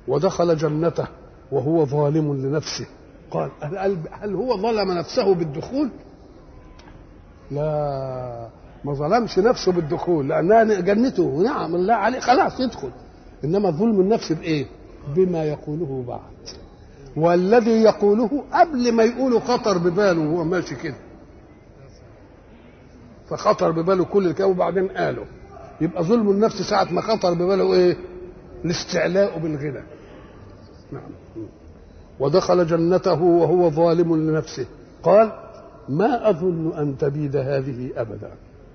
ودخل جنته وهو ظالم لنفسه قال هل, هل هو ظلم نفسه بالدخول لا ما ظلمش نفسه بالدخول لانها جنته نعم الله عليه خلاص يدخل انما ظلم النفس بايه بما يقوله بعد والذي يقوله قبل ما يقوله خطر بباله وهو ماشي كده فخطر بباله كل الكلام وبعدين قاله يبقى ظلم النفس ساعة ما خطر بباله ايه الاستعلاء بالغنى نعم ودخل جنته وهو ظالم لنفسه قال ما أظن أن تبيد هذه أبدا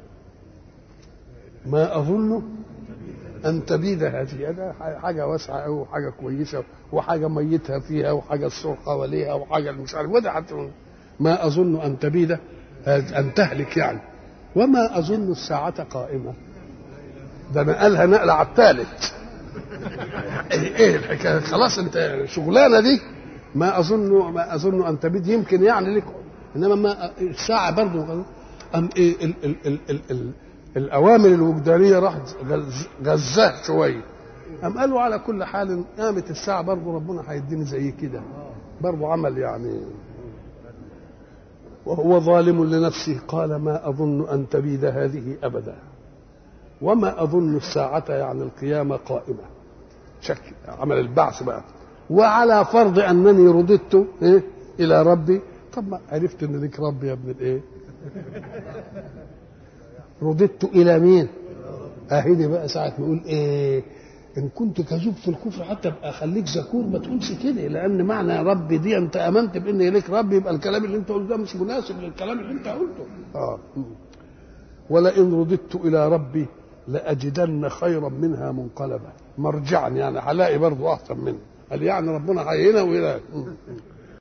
ما أظن أن تبيد هذه هذا حاجة واسعة أوي وحاجة كويسة وحاجة ميتها فيها وحاجة السور حواليها وحاجة مش عارف وده حتى ما أظن أن تبيد أن تهلك يعني وما أظن الساعة قائمة ده نقلها نقلة على الثالث ايه ايه الحكايه خلاص انت شغلانه دي ما اظن ما اظن ان تبيد يمكن يعني لك انما ما الساعه برضه ام ايه ال ال ال ال ال الاوامر الوجدانيه راحت غزاه شويه ام قالوا على كل حال قامت الساعه برضه ربنا هيديني زي كده برضه عمل يعني وهو ظالم لنفسه قال ما اظن ان تبيد هذه ابدا وما اظن الساعه يعني القيامه قائمه شك عمل البعث بقى وعلى فرض انني رددت إيه؟ الى ربي طب ما عرفت ان ليك رب يا ابن الايه رددت الى مين اهدي بقى ساعه نقول ايه ان كنت كذوب في الكفر حتى ابقى اخليك ذكور ما تقولش كده لان معنى ربي دي انت امنت بان ليك رب يبقى الكلام اللي انت قلته ده مش مناسب للكلام اللي انت قلته اه ولئن رددت الى ربي لاجدن خيرا منها منقلبا مرجعا يعني هلاقي برضه احسن منه قال يعني ربنا هينا والى